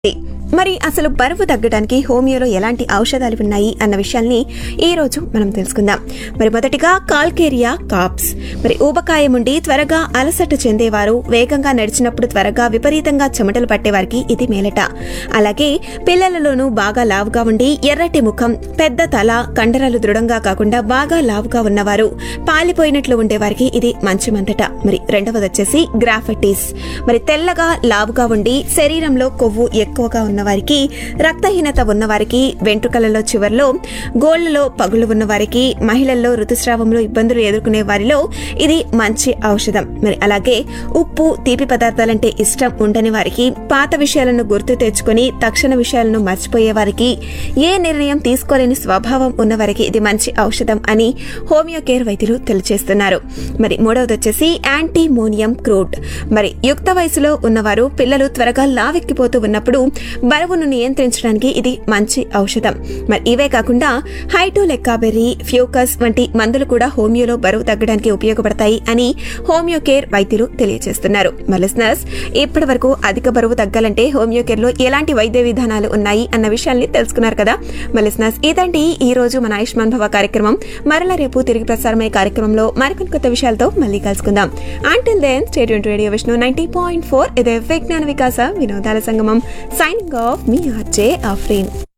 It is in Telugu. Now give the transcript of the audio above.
మరి అసలు బరువు తగ్గడానికి హోమియోలో ఎలాంటి ఔషధాలు ఉన్నాయి అన్న విషయాల్ని ఈ రోజు మనం తెలుసుకుందాం మరి మొదటిగా కాల్కేరియా కాప్స్ మరి ఊబకాయం ఉండి త్వరగా అలసట చెందేవారు వేగంగా నడిచినప్పుడు త్వరగా విపరీతంగా చెమటలు పట్టేవారికి ఇది మేలట అలాగే పిల్లలలోనూ బాగా లావుగా ఉండి ఎర్రటి ముఖం పెద్ద తల కండరాలు దృఢంగా కాకుండా బాగా లావుగా ఉన్నవారు పాలిపోయినట్లు ఉండేవారికి ఇది మంచి మంతట మరి రెండవది వచ్చేసి గ్రాఫైటిస్ మరి తెల్లగా లావుగా ఉండి శరీరంలో కొవ్వు ఎక్కువగా ఉన్నవారికి రక్తహీనత ఉన్నవారికి వెంట్రుకలలో చివర్లో గోళ్లలో పగులు ఉన్నవారికి మహిళల్లో ఋతుస్రావంలో ఇబ్బందులు ఎదుర్కొనే వారిలో ఇది మంచి ఔషధం మరి అలాగే ఉప్పు తీపి పదార్థాలంటే ఇష్టం ఉండని వారికి పాత విషయాలను గుర్తు తెచ్చుకొని తక్షణ విషయాలను మర్చిపోయే వారికి ఏ నిర్ణయం తీసుకోలేని స్వభావం ఉన్నవారికి ఇది మంచి ఔషధం అని హోమియో కేర్ వైద్యులు తెలియజేస్తున్నారు మరి మూడవది వచ్చేసి యాంటీమోనియం క్రూడ్ మరి యుక్త వయసులో ఉన్నవారు పిల్లలు త్వరగా లావెక్కిపోతూ ఉన్నప్పుడు బరువును నియంత్రించడానికి ఇది మంచి ఔషధం మరి ఇవే కాకుండా హైటోలెక్కాబెర్రీ ఫ్యూకస్ వంటి మందులు కూడా హోమియోలో బరువు తగ్గడానికి ఉపయోగపడతాయి అని హోమియో కేర్ వైద్యులు తెలియజేస్తున్నారు మలిస్నర్స్ ఇప్పటి వరకు అధిక బరువు తగ్గాలంటే హోమియో కేర్ లో ఎలాంటి వైద్య విధానాలు ఉన్నాయి అన్న విషయాల్ని తెలుసుకున్నారు కదా మలిస్నర్స్ ఇదండి ఈ రోజు మన ఆయుష్మాన్ భవ కార్యక్రమం మరల రేపు తిరిగి ప్రసారమయ్యే కార్యక్రమంలో మరికొన్ని కొత్త విషయాలతో మళ్ళీ కలుసుకుందాం until then stadium radio Vishnu ninety point four ఇదే విజ్ఞాన వికాస వినోదాల సంగమం సైనింగ్ ఆఫ్ మీ ఆర్జే ఆఫ్రీన్